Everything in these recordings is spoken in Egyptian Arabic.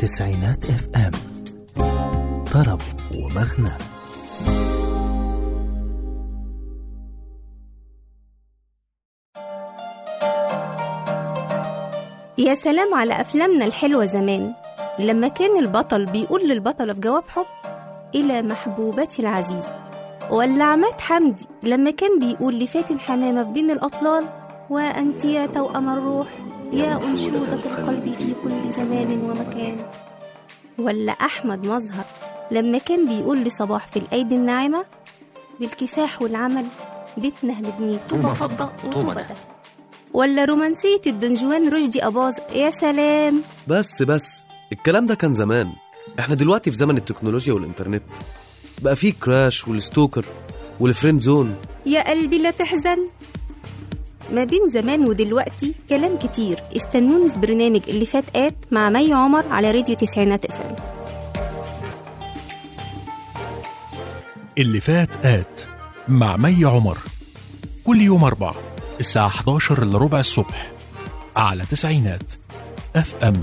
تسعينات اف ام طرب ومغنى يا سلام على أفلامنا الحلوة زمان لما كان البطل بيقول للبطلة في جواب حب إلى محبوبتي العزيزة ولا عماد حمدي لما كان بيقول لفاتن حمامة في بين الأطلال وأنت يا توأم الروح يا أنشودة القلب في كل زمان ومكان ولا أحمد مظهر لما كان بيقول لصباح في الأيدي الناعمة بالكفاح والعمل بيتنا هنبنيه طوبة فضة وطوبة ده ولا رومانسية الدنجوان رشدي أباظ يا سلام بس بس الكلام ده كان زمان احنا دلوقتي في زمن التكنولوجيا والإنترنت بقى فيه كراش والستوكر والفريند زون يا قلبي لا تحزن ما بين زمان ودلوقتي كلام كتير استنوني في برنامج اللي فات آت مع مي عمر على راديو تسعينات افهم اللي فات آت مع مي عمر كل يوم أربعة الساعة 11 إلا ربع الصبح على تسعينات اف ام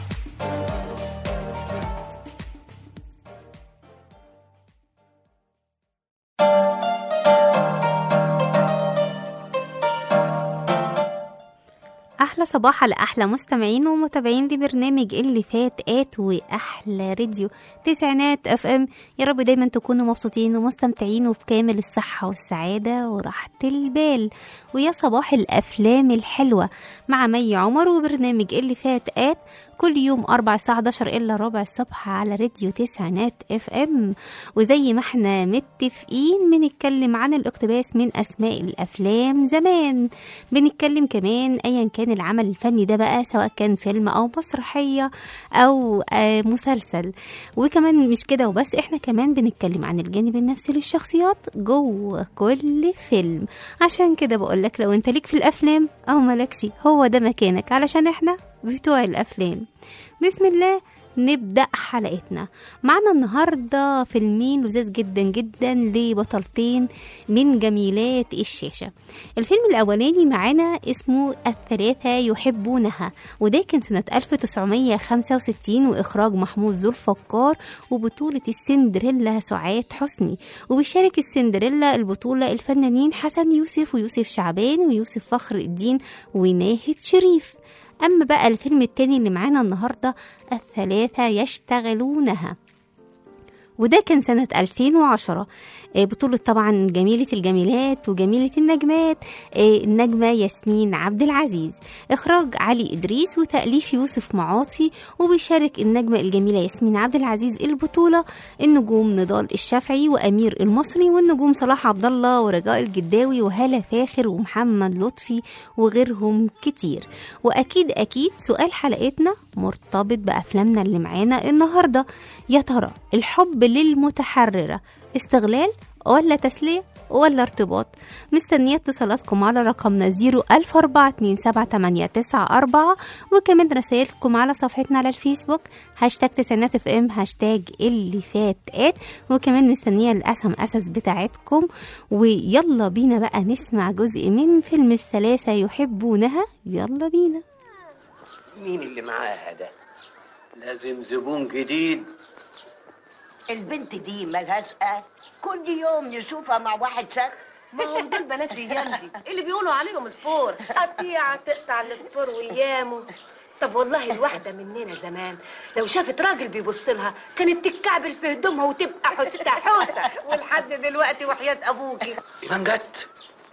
أحلى صباح على أحلى مستمعين ومتابعين لبرنامج اللي فات آت وأحلى راديو تسعينات اف ام يا رب دايما تكونوا مبسوطين ومستمتعين وفي كامل الصحة والسعادة وراحة البال ويا صباح الأفلام الحلوة مع مي عمر وبرنامج اللي فات آت كل يوم أربع الساعة 11 إلا ربع الصبح على راديو تسعينات اف ام وزي ما احنا متفقين بنتكلم عن الاقتباس من أسماء الأفلام زمان بنتكلم كمان أيا كان العمل الفني ده بقى سواء كان فيلم أو مسرحية أو آه مسلسل وكمان مش كده وبس احنا كمان بنتكلم عن الجانب النفسي للشخصيات جوه كل فيلم عشان كده بقولك لو انت ليك في الأفلام أو مالكش هو ده مكانك علشان احنا بتوع الأفلام بسم الله نبدأ حلقتنا معنا النهاردة فيلمين لذيذ جدا جدا لبطلتين من جميلات الشاشة الفيلم الأولاني معانا اسمه الثلاثة يحبونها وده كان سنة 1965 وإخراج محمود ذو الفقار وبطولة السندريلا سعاد حسني وبيشارك السندريلا البطولة الفنانين حسن يوسف ويوسف شعبان ويوسف فخر الدين وناهد شريف أما بقى الفيلم التاني اللي معانا النهاردة الثلاثة يشتغلونها وده كان سنة 2010 آه، بطولة طبعا جميلة الجميلات وجميلة النجمات آه، النجمة ياسمين عبد العزيز إخراج علي إدريس وتأليف يوسف معاطي وبيشارك النجمة الجميلة ياسمين عبد العزيز البطولة النجوم نضال الشافعي وأمير المصري والنجوم صلاح عبد الله ورجاء الجداوي وهالة فاخر ومحمد لطفي وغيرهم كتير وأكيد أكيد سؤال حلقتنا مرتبط بأفلامنا اللي معانا النهاردة يا ترى الحب للمتحررة استغلال ولا تسلية ولا ارتباط مستنية اتصالاتكم على رقمنا 010427889 وكمان رسائلكم على صفحتنا على الفيسبوك هاشتاج تسعينات اف ام هاشتاج اللي فات ات وكمان مستنية الاسم اسس بتاعتكم ويلا بينا بقى نسمع جزء من فيلم الثلاثة يحبونها يلا بينا مين اللي معاها ده؟ لازم زبون جديد البنت دي ملهاش اهل كل يوم نشوفها مع واحد شك ما هم دول بنات رجالتي اللي بيقولوا عليهم سبور قطيعة تقطع السبور ويامه طب والله الواحدة مننا زمان لو شافت راجل بيبص لها كانت تتكعبل في هدومها وتبقى حتة حوتة ولحد دلوقتي وحياة أبوكي من جت؟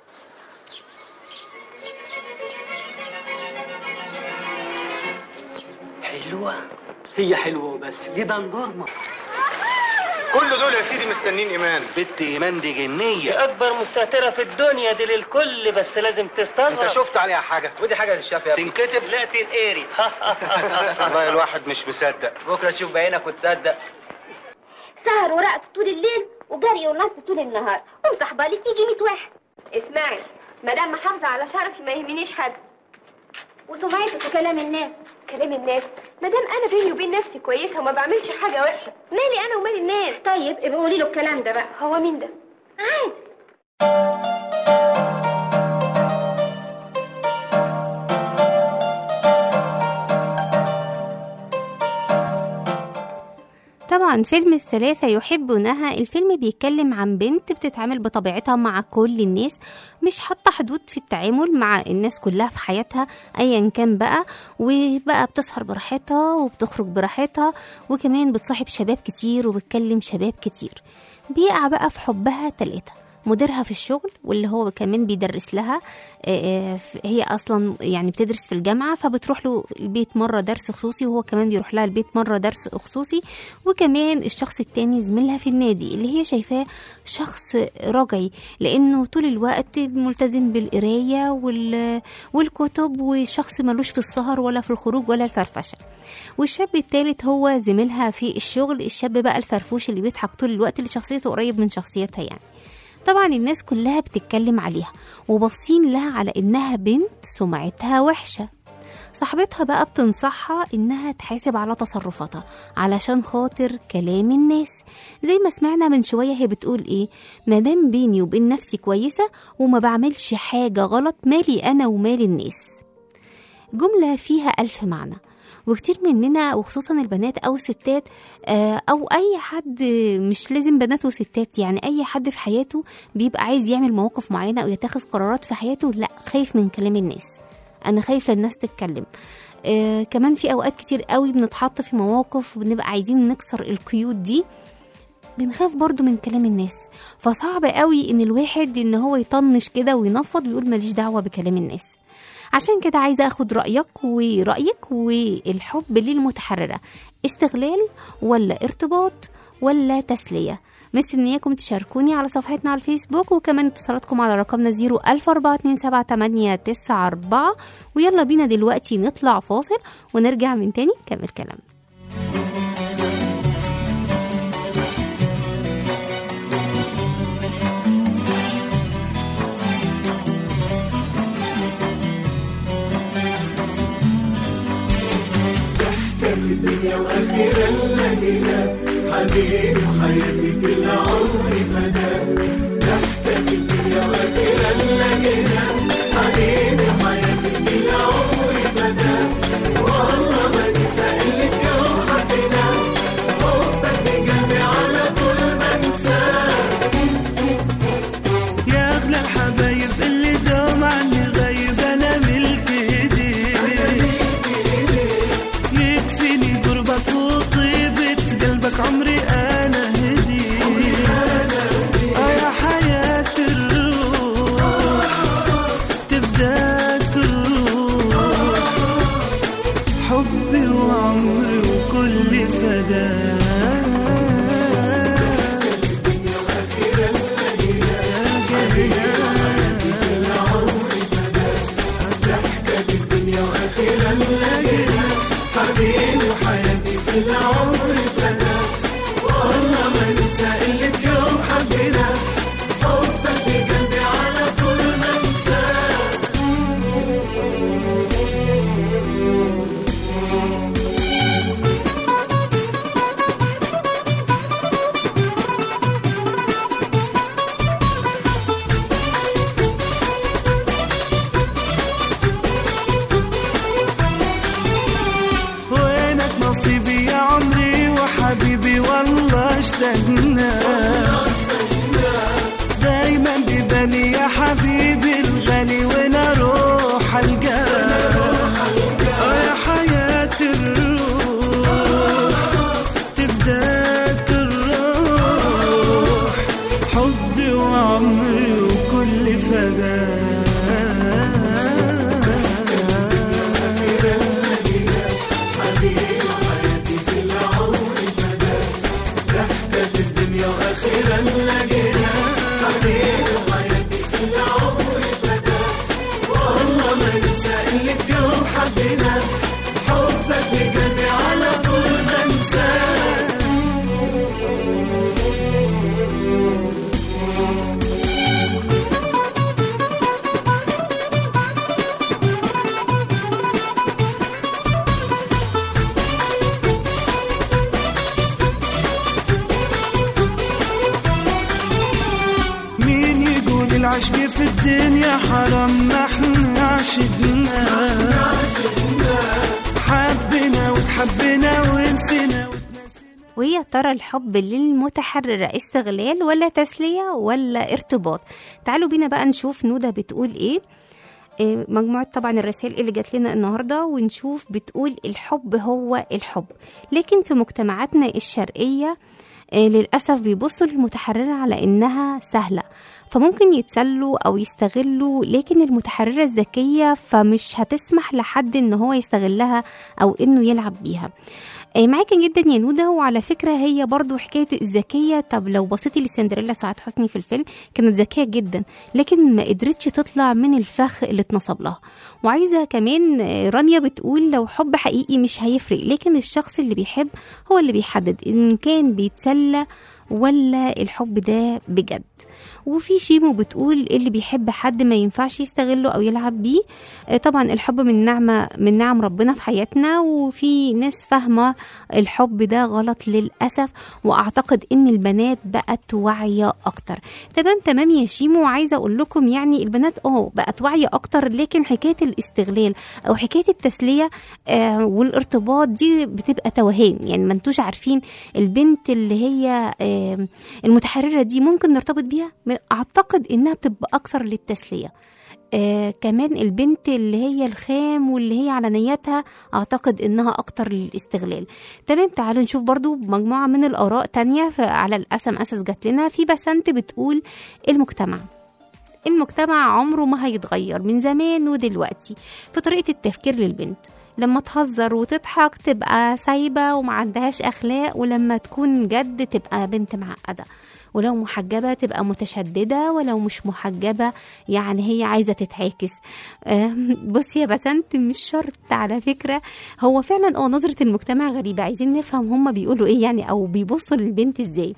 حلوة هي حلوة بس دي دندورمة كل دول يا سيدي مستنين ايمان بنت ايمان دي دي جنية اكبر مستهترة في الدنيا دي للكل بس لازم تستصغر انت شفت عليها حاجه ودي حاجة للشاف يا ابني تنكتب لا تنقري والله الواحد مش مصدق بكرة تشوف بعينك وتصدق سهر ورقص طول الليل وجري ونص طول النهار ومصاحبه لك يجي 100 واحد اسمعي ما دام محافظه على شرفي ما يهمنيش حد وسمعتك وكلام الناس كلام الناس ما دام انا بيني وبين نفسي كويسه وما بعملش حاجه وحشه مالي انا ومال الناس طيب ابقى قولي له الكلام ده بقى هو مين ده عادي طبعا فيلم الثلاثة يحبونها الفيلم بيتكلم عن بنت بتتعامل بطبيعتها مع كل الناس مش حاطة حدود في التعامل مع الناس كلها في حياتها أيا كان بقى وبقى بتسهر براحتها وبتخرج براحتها وكمان بتصاحب شباب كتير وبتكلم شباب كتير بيقع بقى في حبها تلاتة مديرها في الشغل واللي هو كمان بيدرس لها آه، آه، هي اصلا يعني بتدرس في الجامعه فبتروح له البيت مره درس خصوصي وهو كمان بيروح لها البيت مره درس خصوصي وكمان الشخص التاني زميلها في النادي اللي هي شايفاه شخص رجعي لانه طول الوقت ملتزم بالقرايه وال- والكتب وشخص ملوش في السهر ولا في الخروج ولا الفرفشه والشاب التالت هو زميلها في الشغل الشاب بقى الفرفوش اللي بيضحك طول الوقت اللي شخصيته قريب من شخصيتها يعني طبعا الناس كلها بتتكلم عليها وباصين لها على انها بنت سمعتها وحشه صاحبتها بقى بتنصحها انها تحاسب على تصرفاتها علشان خاطر كلام الناس زي ما سمعنا من شويه هي بتقول ايه مادام بيني وبين نفسي كويسه وما بعملش حاجه غلط مالي انا ومال الناس جمله فيها الف معنى وكتير مننا وخصوصا البنات او الستات آه، او اي حد مش لازم بنات وستات يعني اي حد في حياته بيبقى عايز يعمل مواقف معينه او يتخذ قرارات في حياته لا خايف من كلام الناس انا خايفه الناس تتكلم آه كمان في اوقات كتير قوي بنتحط في مواقف وبنبقى عايزين نكسر القيود دي بنخاف برضو من كلام الناس فصعب قوي ان الواحد ان هو يطنش كده وينفض ويقول ماليش دعوه بكلام الناس عشان كده عايزه اخد رايك ورايك والحب للمتحرره استغلال ولا ارتباط ولا تسليه مستنياكم تشاركوني على صفحتنا على الفيسبوك وكمان اتصالاتكم على رقمنا 014278994 ويلا بينا دلوقتي نطلع فاصل ونرجع من تاني نكمل كلامنا الدنيا واخيرا لقينا حبيبي حياتي كل عمري فداك تحتك الدنيا واخيرا لقينا حبيبي حياتي كل عمري فداك والله ما ننسى اللي في يوم حبينا حبك بقلبي على طول بنساك يا اغلى الحبايب اللي دوم عني غايب انا ملك ايديك يكفيني قربك وطيبة قلبك عمري أنا هدي آه يا حياة الروح تفداك الروح حبي وعمري وكل فداك حبيبي وحياتي كل عمري فداك والله ما ننسى اللي في يوم حبينا حبك بقلبي على طول ما انساك وينك نصيبي يا عمري وحبيبي والله اشتقنا دايما ببالي يا حبيبي الغالي وين اروح القاك آه يا حياة الروح تفداك الروح حبي وعمري وكل فداك الدنيا واخيرا لقينا حبيبي وحياتي كل عمري فداك والله ما ننسى اللي في يوم حبينا حبك بقلبي على طول بنساك مين يقول العشق في الدنيا حرام ما احنا عشقنا حبنا وتحبنا ونسينا ويا ترى الحب للمتحررة استغلال ولا تسلية ولا ارتباط تعالوا بينا بقى نشوف نودة بتقول ايه إيه، مجموعة طبعا الرسائل اللي جات لنا النهاردة ونشوف بتقول الحب هو الحب لكن في مجتمعاتنا الشرقية إيه، للأسف بيبصوا للمتحررة على إنها سهلة فممكن يتسلوا أو يستغلوا لكن المتحررة الذكية فمش هتسمح لحد إن هو يستغلها أو إنه يلعب بيها آه، معاكي جدا يا نوده وعلى فكره هي برضو حكايه الذكيه طب لو بصيتي لسندريلا سعاد حسني في الفيلم كانت ذكيه جدا لكن ما قدرتش تطلع من الفخ اللي اتنصب لها وعايزه كمان آه، رانيا بتقول لو حب حقيقي مش هيفرق لكن الشخص اللي بيحب هو اللي بيحدد ان كان بيتسلى ولا الحب ده بجد وفي شيمو بتقول اللي بيحب حد ما ينفعش يستغله او يلعب بيه آه، طبعا الحب من نعمه من نعم ربنا في حياتنا وفي ناس فاهمه الحب ده غلط للاسف واعتقد ان البنات بقت واعيه اكتر تمام تمام يا شيمو عايزه اقول لكم يعني البنات اه بقت واعيه اكتر لكن حكايه الاستغلال او حكايه التسليه آه والارتباط دي بتبقى توهان يعني ما انتوش عارفين البنت اللي هي آه المتحرره دي ممكن نرتبط بيها اعتقد انها بتبقى اكثر للتسليه آه كمان البنت اللي هي الخام واللي هي على نيتها اعتقد انها اكتر للاستغلال تمام تعالوا نشوف برضو مجموعه من الاراء تانية ف- على الاسم اساس جات لنا في بسنت بتقول المجتمع المجتمع عمره ما هيتغير من زمان ودلوقتي في طريقه التفكير للبنت لما تهزر وتضحك تبقى سايبه وما عندهاش اخلاق ولما تكون جد تبقى بنت معقده ولو محجبة تبقى متشددة ولو مش محجبة يعني هي عايزة تتعاكس آه، بصي يا بسنت مش شرط على فكرة هو فعلا اه نظرة المجتمع غريبة عايزين نفهم هما بيقولوا ايه يعني او بيبصوا للبنت ازاي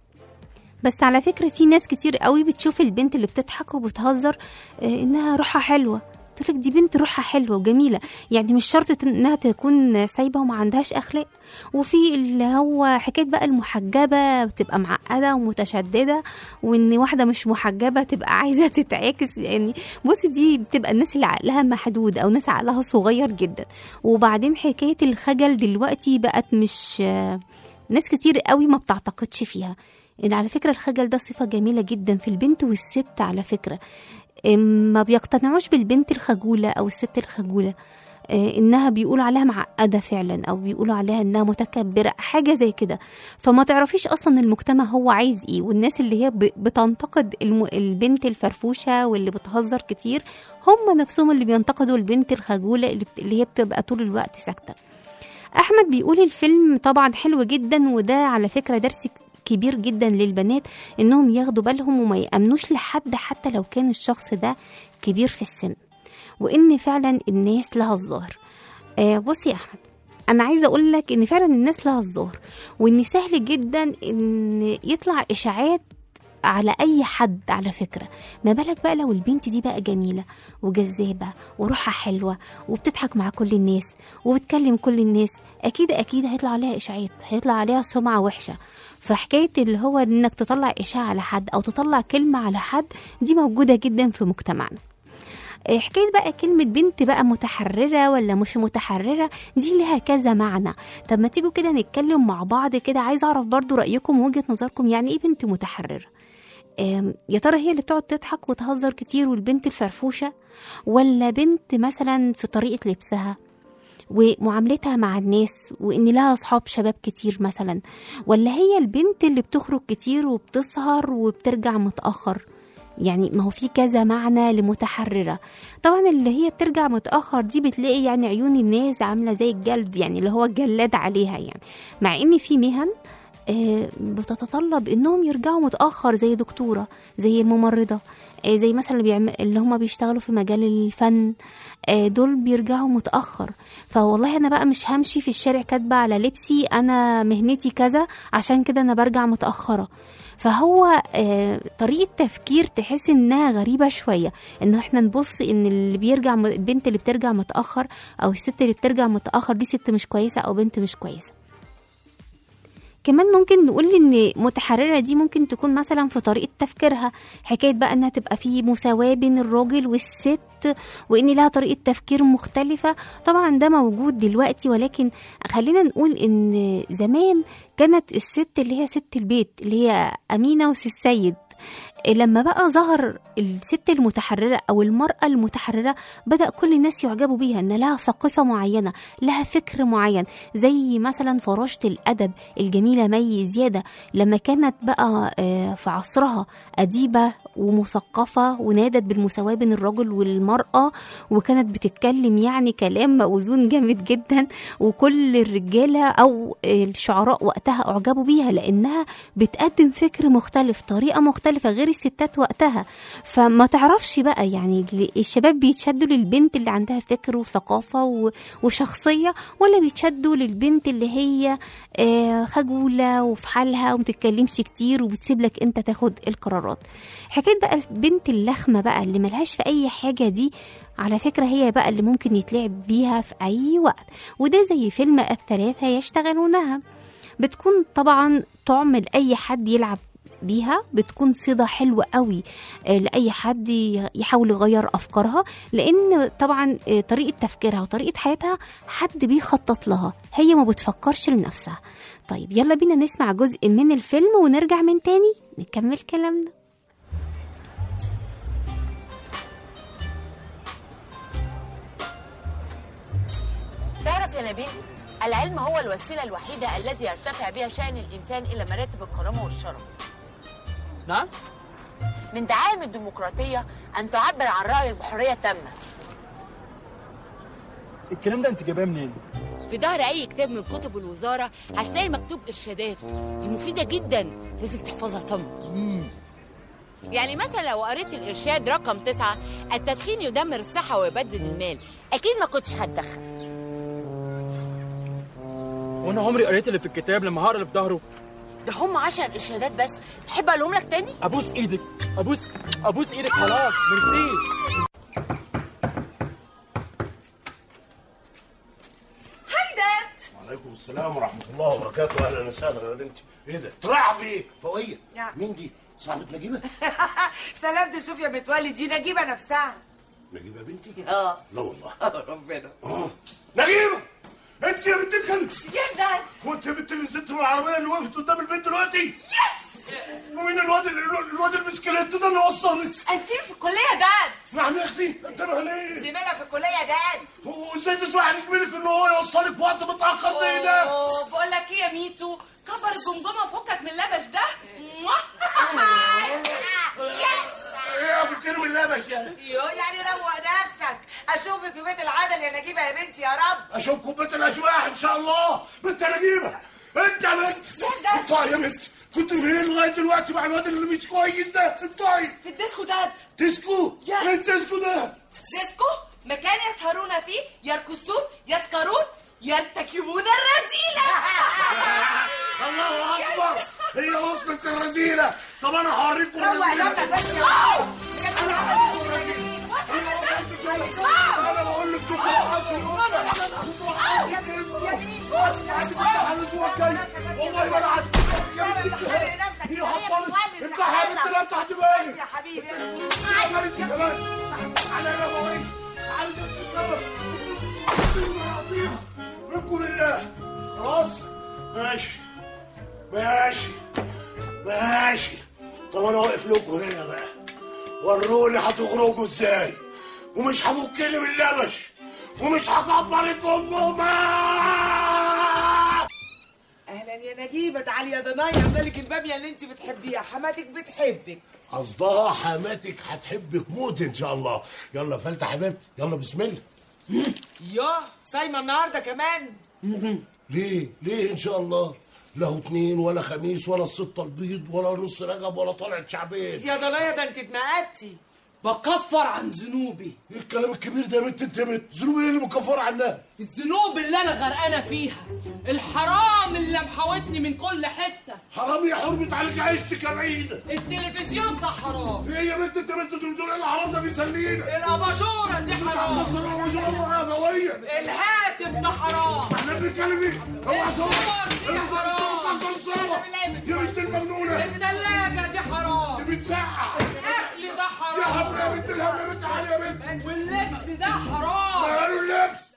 بس على فكرة في ناس كتير قوي بتشوف البنت اللي بتضحك وبتهزر آه، انها روحها حلوة تقولك دي بنت روحها حلوة وجميلة يعني مش شرط انها تكون سايبة وما عندهاش اخلاق وفي اللي هو حكاية بقى المحجبة بتبقى معقدة ومتشددة وان واحدة مش محجبة تبقى عايزة تتعاكس يعني بصي دي بتبقى الناس اللي عقلها محدود او ناس عقلها صغير جدا وبعدين حكاية الخجل دلوقتي بقت مش آه، ناس كتير قوي ما بتعتقدش فيها ان على فكرة الخجل ده صفة جميلة جدا في البنت والست على فكرة إم، ما بيقتنعوش بالبنت الخجولة او الست الخجولة آه، انها بيقولوا عليها معقده فعلا او بيقولوا عليها انها متكبره حاجه زي كده فما تعرفيش اصلا المجتمع هو عايز ايه والناس اللي هي ب- بتنتقد الم... البنت الفرفوشه واللي بتهزر كتير هم نفسهم اللي بينتقدوا البنت الخجوله اللي, بت... اللي هي بتبقى طول الوقت ساكته احمد بيقول الفيلم طبعا حلو جدا وده على فكره درس كبير جدا للبنات انهم ياخدوا بالهم وما يامنوش لحد حتى لو كان الشخص ده كبير في السن وان فعلا الناس لها الظهر آه بصي يا احمد انا عايزه اقول لك ان فعلا الناس لها الظهر وان سهل جدا ان يطلع اشاعات على اي حد على فكره ما بالك بقى لو البنت دي بقى جميله وجذابه وروحها حلوه وبتضحك مع كل الناس وبتكلم كل الناس اكيد اكيد هيطلع عليها اشاعات هيطلع عليها سمعه وحشه فحكايه اللي هو انك تطلع اشاعه على حد او تطلع كلمه على حد دي موجوده جدا في مجتمعنا إيه حكايه بقى كلمه بنت بقى متحرره ولا مش متحرره دي لها كذا معنى طب ما تيجوا كده نتكلم مع بعض كده عايز اعرف برضو رايكم ووجهه نظركم يعني ايه بنت متحرره آم، يا ترى هي اللي بتقعد تضحك وتهزر كتير والبنت الفرفوشه ولا بنت مثلا في طريقه لبسها ومعاملتها مع الناس وان لها اصحاب شباب كتير مثلا ولا هي البنت اللي بتخرج كتير وبتسهر وبترجع متاخر يعني ما هو في كذا معنى لمتحرره طبعا اللي هي بترجع متاخر دي بتلاقي يعني عيون الناس عامله زي الجلد يعني اللي هو الجلاد عليها يعني مع ان في مهن آه، بتتطلب انهم يرجعوا متاخر زي دكتوره زي الممرضه آه، زي مثلا اللي, بيعم... اللي هم بيشتغلوا في مجال الفن آه، دول بيرجعوا متاخر فوالله انا بقى مش همشي في الشارع كاتبه على لبسي انا مهنتي كذا عشان كده انا برجع متاخره فهو آه، طريقه تفكير تحس انها غريبه شويه ان احنا نبص ان اللي بيرجع م- البنت اللي بترجع متاخر او الست اللي بترجع متاخر دي ست مش كويسه او بنت مش كويسه كمان ممكن نقول ان متحرره دي ممكن تكون مثلا في طريقه تفكيرها حكايه بقى انها تبقى في مساواه بين الراجل والست وان لها طريقه تفكير مختلفه طبعا ده موجود دلوقتي ولكن خلينا نقول ان زمان كانت الست اللي هي ست البيت اللي هي امينه وسي السيد لما بقى ظهر الست المتحررة أو المرأة المتحررة بدأ كل الناس يعجبوا بيها إن لها ثقافة معينة لها فكر معين زي مثلا فراشة الأدب الجميلة مي زيادة لما كانت بقى آه، في عصرها أديبة ومثقفة ونادت بالمساواة بين الرجل والمرأة وكانت بتتكلم يعني كلام موزون جامد جدا وكل الرجالة أو الشعراء وقتها أعجبوا بيها لأنها بتقدم فكر مختلف طريقة مختلفة غير الستات وقتها فما تعرفش بقى يعني الشباب بيتشدوا للبنت اللي عندها فكر وثقافة و- وشخصية ولا بيتشدوا للبنت اللي هي آه، خجولة وفي حالها ومتتكلمش كتير وبتسيب لك انت تاخد القرارات حكاية بقى بنت اللخمة بقى اللي ملهاش في أي حاجة دي على فكرة هي بقى اللي ممكن يتلعب بيها في أي وقت وده زي فيلم الثلاثة يشتغلونها بتكون طبعا طعم لأي حد يلعب بيها بتكون صيغه حلوه قوي آه، لاي حد ي- يحاول يغير افكارها لان طبعا آه، طريقه تفكيرها وطريقه حياتها حد بيخطط لها هي ما بتفكرش لنفسها طيب يلا بينا نسمع جزء من الفيلم ونرجع من تاني نكمل كلامنا تعرف يا نبيل العلم هو الوسيلة الوحيدة التي يرتفع بها شأن الإنسان إلى مراتب الكرامة والشرف نعم من دعائم الديمقراطية أن تعبر عن رأيك بحرية تامة الكلام ده انت جايباه منين في ظهر أي كتاب من كتب الوزارة هتلاقي مكتوب إرشادات دي مفيدة جدا لازم تحفظها صم يعني مثلا لو قريت الإرشاد رقم تسعة التدخين يدمر الصحة ويبدد المال أكيد ما كنتش هتدخن وانا عمري قريت اللي في الكتاب لما هقرا اللي في ظهره ده هم عشر إرشادات بس تحب أقولهم لك تاني؟ ابوس ايدك ابوس ابوس ايدك خلاص ميرسي هاي داد وعليكم السلام ورحمة الله وبركاته أهلا وسهلا يا بنتي إيه ده؟ رايحة فين؟ فوقية نعم. مين دي؟ صاحبة نجيبة؟ سلام تشوف يا متولي دي نجيبه نفسها نجيبة بنتي؟ اه لا والله ربنا نجيبة أنت يا بنت الكلب يس داد وأنت يا بنت اللي نزلت من العربية اللي وقفت قدام البيت دلوقتي؟ يس ومين الواد ال- الواد البسكليت ده اللي وصلك؟ انت في الكليه يا داد نعم يا أختي أنت ليه؟ دي مالها في الكليه يا داد وإزاي تسمح لزميلك إن هو يوصلك في وقت متأخر زي ده؟ أوه، بقول لك ايه يا ميتو كبر الجمجمه وفكك من اللبش ده إيه أبو كريم اللبش يعني؟ يو يعني روق نفسك اشوفك في بيت العدل يا نجيبه يا بنتي يا رب اشوفكم بيت الاشواح ان شاء الله بنت نجيبه انت يا بنت انت يا بنت كنت فين لغايه دلوقتي مع الواد اللي مش كويس ده انت في الديسكو داد ديسكو يس. ايه الديسكو ده ديسكو مكان يسهرون فيه يرقصون يسكرون يرتكبون الرذيله الله اكبر هي وصلت الرذيله طب انا هوريكم روق الرذيله دمك بس يا انا بقول لك شوفوا والله ما انا عارف هي حصلت افتح يا بنت لا تحت بالي يا حبيبي تعالى انت كمان تعالى انا بوريك تعالى انت السبب منكم لله خلاص ماشي ماشي ماشي طب انا واقف لكم هنا بقى وروني هتخرجوا ازاي ومش هفكني من اللبش ومش هكبر الجمجمه اهلا يا نجيبه تعالي يا ضنايا عامله لك الباميه اللي انت بتحبيها حماتك بتحبك قصدها حماتك هتحبك موت ان شاء الله يلا فلتة حبيبتي يلا بسم الله ياه صايمه النهارده كمان ليه ليه ان شاء الله لا هو اتنين ولا خميس ولا الستة البيض ولا نص رجب ولا طلعت شعبين يا ضنايا ده انت اتنقدتي بكفر عن ذنوبي ايه الكلام الكبير ده يا بنت انت بنت ذنوب ايه اللي مكفر عنها الذنوب اللي انا غرقانه فيها الحرام اللي محاوطني من كل حته حرام يا حرمت عليك عيشتك يا بعيدة التلفزيون ده حرام ايه يا بنت انت بنت التلفزيون ايه الحرام ده بيسلينا الاباجوره دي حرام الاباجوره الهاتف ده حرام احنا بنتكلم ايه اوعى صوت الصور دي حرام يا بنت المجنونه التلاجة دي حرام دي بتسقع الاكل ده حرام يا حرام يا بنت الهم يا بنت علي يا بنت واللبس ده حرام غيروا اللبس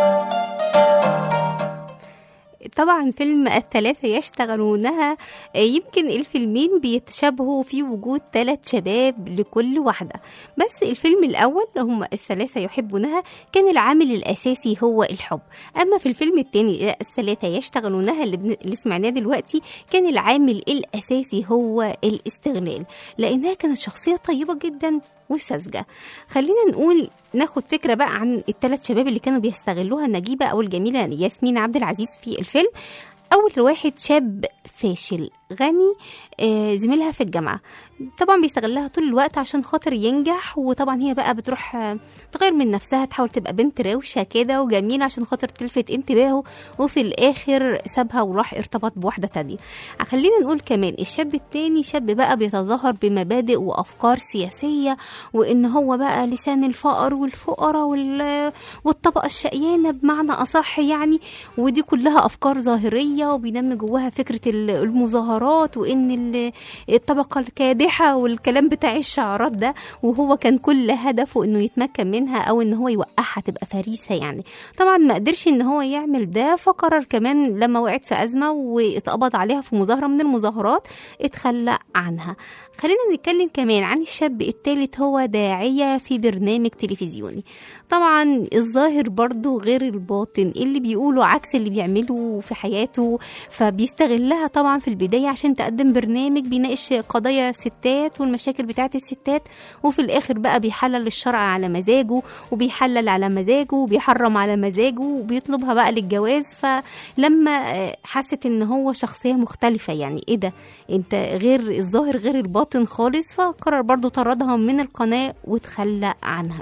طبعا فيلم الثلاثة يشتغلونها آه، يمكن الفيلمين بيتشابهوا في وجود ثلاث شباب لكل واحدة بس الفيلم الأول هم الثلاثة يحبونها كان العامل الأساسي هو الحب أما في الفيلم الثاني الثلاثة يشتغلونها اللي, بن... اللي سمعناه دلوقتي كان العامل الأساسي هو الاستغلال لأنها كانت شخصية طيبة جدا وساذجة خلينا نقول ناخد فكرة بقى عن الثلاث شباب اللي كانوا بيستغلوها نجيبة أو الجميلة ياسمين عبد العزيز في الفيلم أول واحد شاب فاشل غني آه، زميلها في الجامعة طبعا بيستغلها طول الوقت عشان خاطر ينجح وطبعا هي بقى بتروح آه، تغير من نفسها تحاول تبقى بنت روشة كده وجميلة عشان خاطر تلفت انتباهه وفي الآخر سابها وراح ارتبط بواحدة تانية خلينا نقول كمان الشاب التاني شاب بقى بيتظاهر بمبادئ وأفكار سياسية وإن هو بقى لسان الفقر والفقراء وال- والطبقة الشقيانة بمعنى أصح يعني ودي كلها أفكار ظاهرية وبينمي جواها فكرة ال- المظاهرات وإن ال- الطبقة الكادحة والكلام بتاع الشعارات ده وهو كان كل هدفه إنه يتمكن منها أو إن هو يوقعها تبقى فريسة يعني طبعا ما قدرش إن هو يعمل ده فقرر كمان لما وقعت في أزمة واتقبض عليها في مظاهرة من المظاهرات اتخلى عنها خلينا نتكلم كمان عن الشاب الثالث هو داعية في برنامج تلفزيوني طبعا الظاهر برضو غير الباطن اللي بيقوله عكس اللي بيعمله في حياته فبيستغلها طبعا في البداية عشان تقدم برنامج بيناقش قضايا ستات والمشاكل بتاعت الستات وفي الآخر بقى بيحلل الشرع على مزاجه وبيحلل على مزاجه وبيحرم على مزاجه وبيطلبها بقى للجواز فلما آه، حست ان هو شخصية مختلفة يعني ايه ده انت غير الظاهر غير الباطن خالص فقرر برضو طردها من القناة وتخلى عنها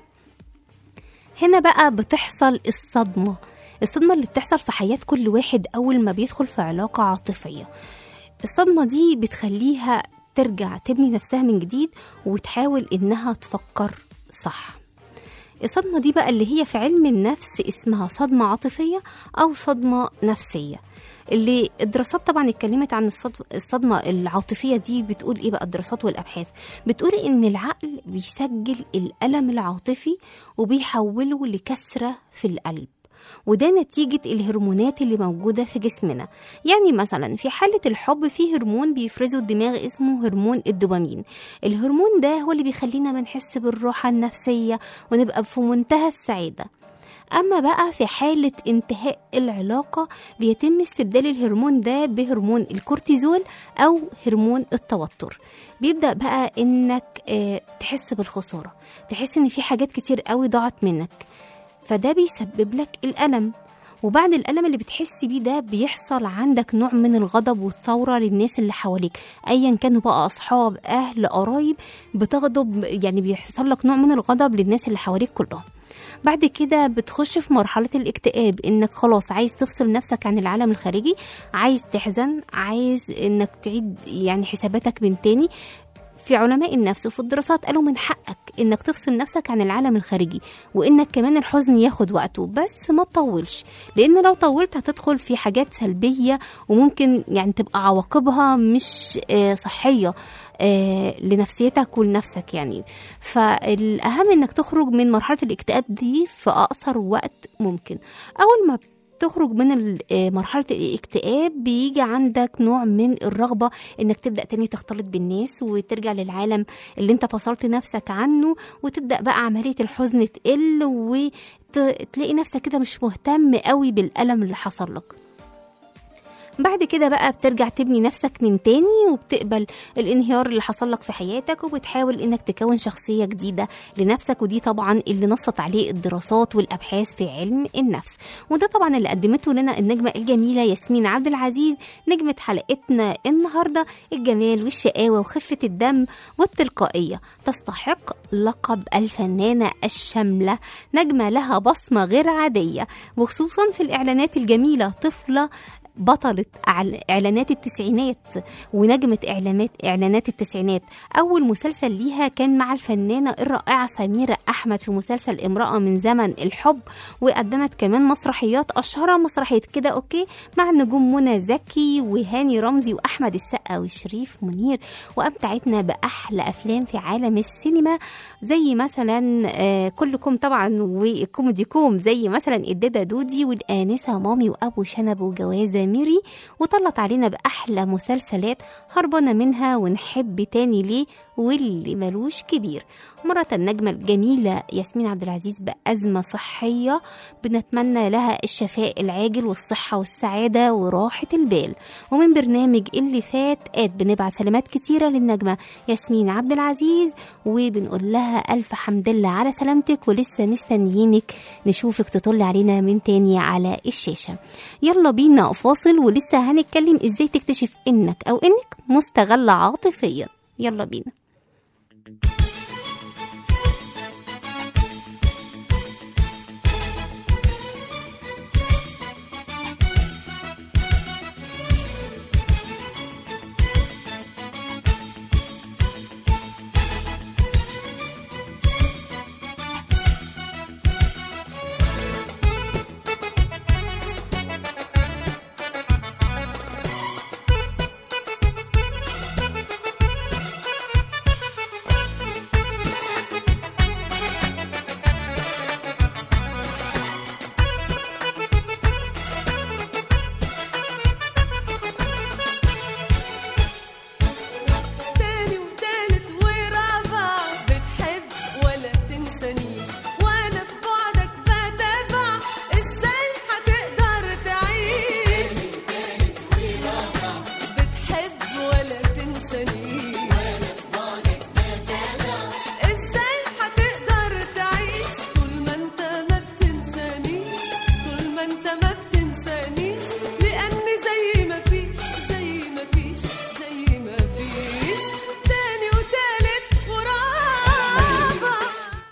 هنا بقى بتحصل الصدمة الصدمة اللي بتحصل في حياة كل واحد أول ما بيدخل في علاقة عاطفية الصدمة دي بتخليها ترجع تبني نفسها من جديد وتحاول إنها تفكر صح الصدمة دي بقى اللي هي في علم النفس اسمها صدمة عاطفية أو صدمة نفسية اللي الدراسات طبعا اتكلمت عن الصد- الصدمة العاطفية دي بتقول ايه بقى الدراسات والأبحاث بتقول ان العقل بيسجل الألم العاطفي وبيحوله لكسرة في القلب وده نتيجة الهرمونات اللي موجودة في جسمنا يعني مثلا في حالة الحب في هرمون بيفرزه الدماغ اسمه هرمون الدوبامين الهرمون ده هو اللي بيخلينا بنحس بالراحة النفسية ونبقى في منتهى السعادة أما بقى في حالة انتهاء العلاقة بيتم استبدال الهرمون ده بهرمون الكورتيزول أو هرمون التوتر بيبدأ بقى إنك آه، تحس بالخسارة تحس إن في حاجات كتير قوي ضاعت منك فده بيسبب لك الألم وبعد الألم اللي بتحس بيه ده بيحصل عندك نوع من الغضب والثورة للناس اللي حواليك أيا كانوا بقى أصحاب أهل قرايب بتغضب يعني بيحصل لك نوع من الغضب للناس اللي حواليك كلهم بعد كده بتخش في مرحلة الاكتئاب انك خلاص عايز تفصل نفسك عن العالم الخارجي عايز تحزن عايز انك تعيد يعني حساباتك من تاني في علماء النفس وفي الدراسات قالوا من حقك انك تفصل نفسك عن العالم الخارجي وانك كمان الحزن ياخد وقته بس ما تطولش لان لو طولت هتدخل في حاجات سلبية وممكن يعني تبقى عواقبها مش آه، صحية آه، لنفسيتك ولنفسك يعني فالاهم انك تخرج من مرحلة الاكتئاب دي في اقصر وقت ممكن اول ما تخرج من ال- آه، مرحلة الاكتئاب بيجي عندك نوع من الرغبة انك تبدأ تاني تختلط بالناس وترجع للعالم اللي انت فصلت نفسك عنه وتبدأ بقى عملية الحزن تقل وتلاقي نفسك كده مش مهتم قوي بالألم اللي حصل لك بعد كده بقى بترجع تبني نفسك من تاني وبتقبل الانهيار اللي حصل لك في حياتك وبتحاول انك تكون شخصية جديدة لنفسك ودي طبعا اللي نصت عليه الدراسات والابحاث في علم النفس وده طبعا اللي قدمته لنا النجمة الجميلة ياسمين عبد العزيز نجمة حلقتنا النهاردة الجمال والشقاوة وخفة الدم والتلقائية تستحق لقب الفنانة الشاملة نجمة لها بصمة غير عادية وخصوصا في الإعلانات الجميلة طفلة بطلة أعل- إعلانات التسعينات ونجمة إعلانات إعلانات التسعينات أول مسلسل ليها كان مع الفنانة الرائعة سميرة أحمد في مسلسل امرأة من زمن الحب وقدمت كمان مسرحيات أشهرها مسرحية كده أوكي مع النجوم منى زكي وهاني رمزي وأحمد السقا وشريف منير وأمتعتنا بأحلى أفلام في عالم السينما زي مثلا آه، كلكم طبعا وكوميدي كوم زي مثلا الدادا دودي والآنسة مامي وأبو شنب وجوازة ميري وطلت علينا بأحلى مسلسلات هربانة منها ونحب تاني ليه واللي ملوش كبير مرة النجمة الجميلة ياسمين عبد العزيز بأزمة صحية بنتمنى لها الشفاء العاجل والصحة والسعادة وراحة البال ومن برنامج اللي فات آت بنبعت سلامات كتيرة للنجمة ياسمين عبد العزيز وبنقول لها ألف حمد لله على سلامتك ولسه مستنيينك نشوفك تطل علينا من تاني على الشاشة يلا بينا فاصل ولسه هنتكلم ازاي تكتشف انك او انك مستغلة عاطفيا يلا بينا تاني وتالت ورابع بتحب ولا تنسانيش وانا في بعدك بتابع ازاي هتقدر تعيش بتحب ولا تنسانيش ازاي هتقدر تعيش طول ما انت ما بتنسانيش طول ما انت ما بتنسانيش لاني زي ما فيش زي ما فيش زي ما فيش تاني وتالت ورابع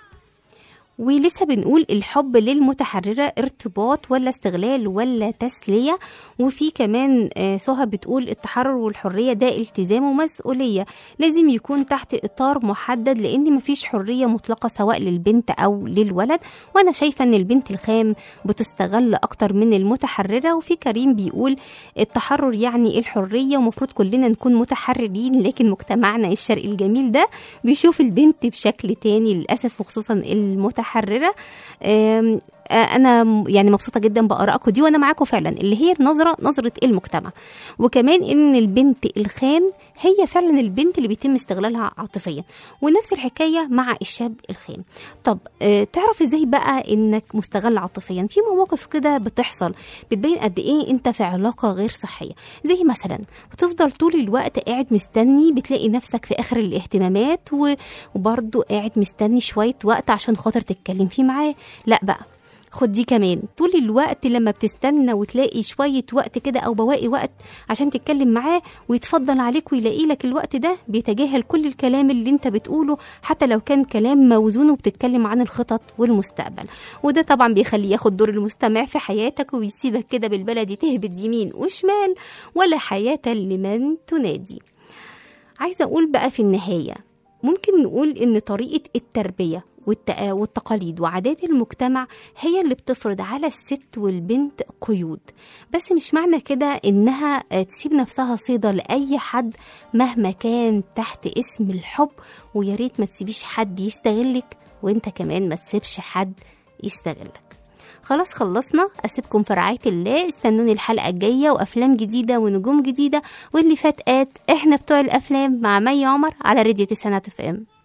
ولسه بنقول الحب للمتحررة ارتباط ولا استغلال ولا تسلية وفي كمان آه، سهى بتقول التحرر والحرية ده التزام ومسؤولية لازم يكون تحت إطار محدد لأن مفيش حرية مطلقة سواء للبنت أو للولد وأنا شايفة أن البنت الخام بتستغل أكتر من المتحررة وفي كريم بيقول التحرر يعني الحرية ومفروض كلنا نكون متحررين لكن مجتمعنا الشرقي الجميل ده بيشوف البنت بشكل تاني للأسف وخصوصا المتحررة آم، آه، انا م- يعني مبسوطه جدا بارائكم دي وانا معاكم فعلا اللي هي النظره نظره المجتمع وكمان ان البنت الخام هي فعلا البنت اللي بيتم استغلالها عاطفيا ونفس الحكايه مع الشاب الخام طب آه، تعرف ازاي بقى انك مستغل عاطفيا في مواقف كده بتحصل بتبين قد ايه انت في علاقه غير صحيه زي مثلا بتفضل طول الوقت قاعد مستني بتلاقي نفسك في اخر الاهتمامات و- وبرضه قاعد مستني شويه وقت عشان خاطر تتكلم فيه معاه لا بقى خد دي كمان طول الوقت لما بتستنى وتلاقي شوية وقت كده أو بواقي وقت عشان تتكلم معاه ويتفضل عليك ويلاقي لك الوقت ده بيتجاهل كل الكلام اللي انت بتقوله حتى لو كان كلام موزون وبتتكلم عن الخطط والمستقبل وده طبعا بيخليه ياخد دور المستمع في حياتك ويسيبك كده بالبلدي تهبط يمين وشمال ولا حياة لمن تنادي عايزة أقول بقى في النهاية ممكن نقول إن طريقة التربية والت- والتقاليد وعادات المجتمع هي اللي بتفرض على الست والبنت قيود بس مش معنى كده إنها آه، تسيب نفسها صيدة لأي حد مهما كان تحت اسم الحب ويا ريت ما تسيبيش حد يستغلك وانت كمان ما تسيبش حد يستغلك خلاص خلصنا اسيبكم في رعايه الله استنوني الحلقه الجايه وافلام جديده ونجوم جديده واللي فات آت احنا بتوع الافلام مع مي عمر على راديو تسعينات اف ام